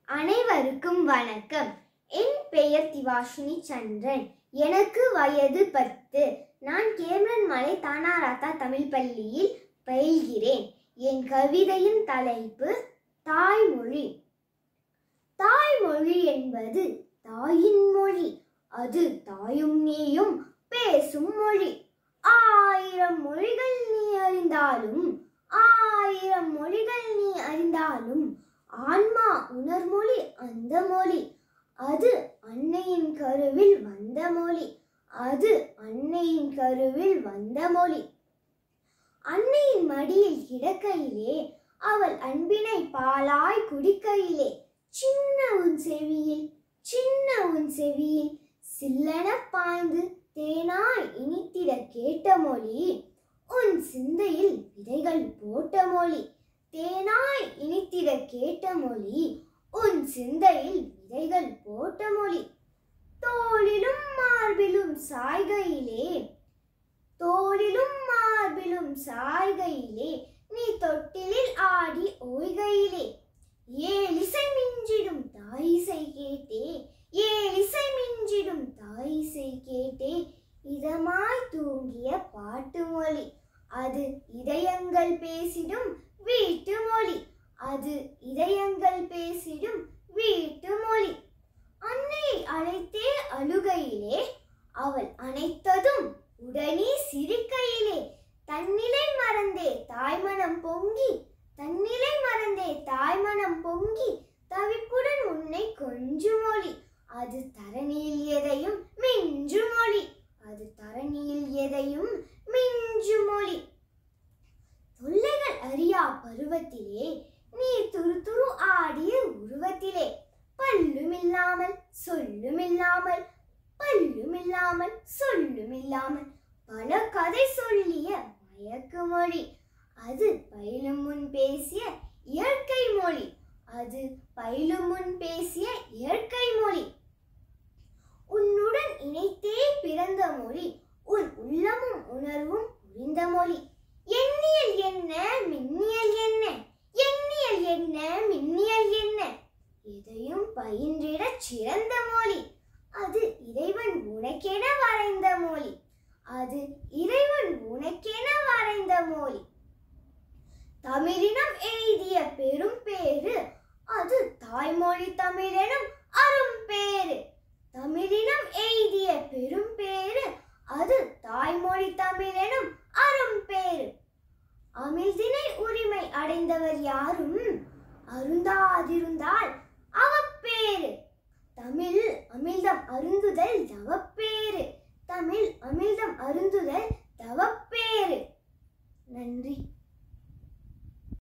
அனைவருக்கும் வணக்கம் என் பெயர் திவாஷினி சந்திரன் எனக்கு வயது பத்து நான் கேமரன் மலை தானாராத்தா தமிழ் பள்ளியில் பயில்கிறேன் என் கவிதையின் தலைப்பு தாய்மொழி தாய்மொழி என்பது தாயின் மொழி அது தாயும் நீயும் பேசும் மொழி ஆயிரம் மொழிகள் நீ அறிந்தாலும் ஆயிரம் மொழிகள் நீ அறிந்தாலும் ஆன்மா உணர்மொழி அந்த மொழி அது அன்னையின் கருவில் வந்த மொழி அது அன்னையின் கருவில் வந்த மொழி அன்னையின் மடியில் கிடக்கையிலே அவள் அன்பினை பாலாய் குடிக்கையிலே சின்ன உன் செவியில் சின்ன உன் செவியில் சில்லென பாய்ந்து தேனாய் இனித்திட கேட்ட மொழி உன் சிந்தையில் விதைகள் போட்ட மொழி தேனாய் இனித்திட கேட்ட மொழி உன் சிந்தையில் விதைகள் போட்ட மொழி தோளிலும் மார்பிலும் சாய்கையிலே தோளிலும் மார்பிலும் சாய்கையிலே நீ தொட்டிலில் ஆடி ஓய்கையிலே ஏலிசை மிஞ்சிடும் தாயிசை கேட்டே ஏலிசை மிஞ்சிடும் தாயிசை கேட்டே இதமாய் தூங்கிய பாட்டு மொழி அது இதயங்கள் பேசிடும் வீட்டு மொழி அது இதயங்கள் பேசிடும் வீட்டு மொழி அன்னை அழைத்தே அழுகையிலே அவள் அனைத்ததும் உடனே சிரிக்கையிலே தன்னிலை மறந்தே தாய்மனம் பொங்கி தன்னிலை மறந்தே தாய்மனம் பொங்கி தவிப்புடன் உன்னை கொஞ்சு மொழி அது தரணியில் எதையும் மிஞ்சு மொழி அது தரணியில் எதையும் மிஞ்சு மொழி தொல்லைகள் அறியா பருவத்திலே நீ துரு துரு ஆடிய உருவத்திலே பல்லுமில்லாமல் சொல்லுமில்லாமல் பல்லுமில்லாமல் சொல்லுமில்லாமல் பல கதை சொல்லிய மயக்கு மொழி அது பயிலும் முன் பேசிய இயற்கை மொழி அது பயிலும் முன் பேசிய இயற்கை மொழி உன்னுடன் இணைத்தே பிறந்த மொழி உன் உள்ளமும் உணர்வும் புரிந்த மொழி எண்ணியல் என்ன மின்னியல் என்ன எண்ணியல் என்ன மின்னியல் என்ன எதையும் பயின்றிடச் சிறந்த மொழி அது இறைவன் உனக்கென வரைந்த மொழி அது இறைவன் உனக்கென வரைந்த மொழி தமிழினம் எழுதிய பெரும் பேரு அது தாய்மொழி தமிழெனும் அரும் பேரு தமிழினம் எழுதிய பெரும் பேரு அது தாய்மொழி தமிழெனும் அரும் பேரு அமிழ்தினை உரிமை அடைந்தவர் யாரும் அருந்தாதிருந்தால் அவப்பேரு தமிழ் அமிழ்தம் அருந்துதல் தவப்பேறு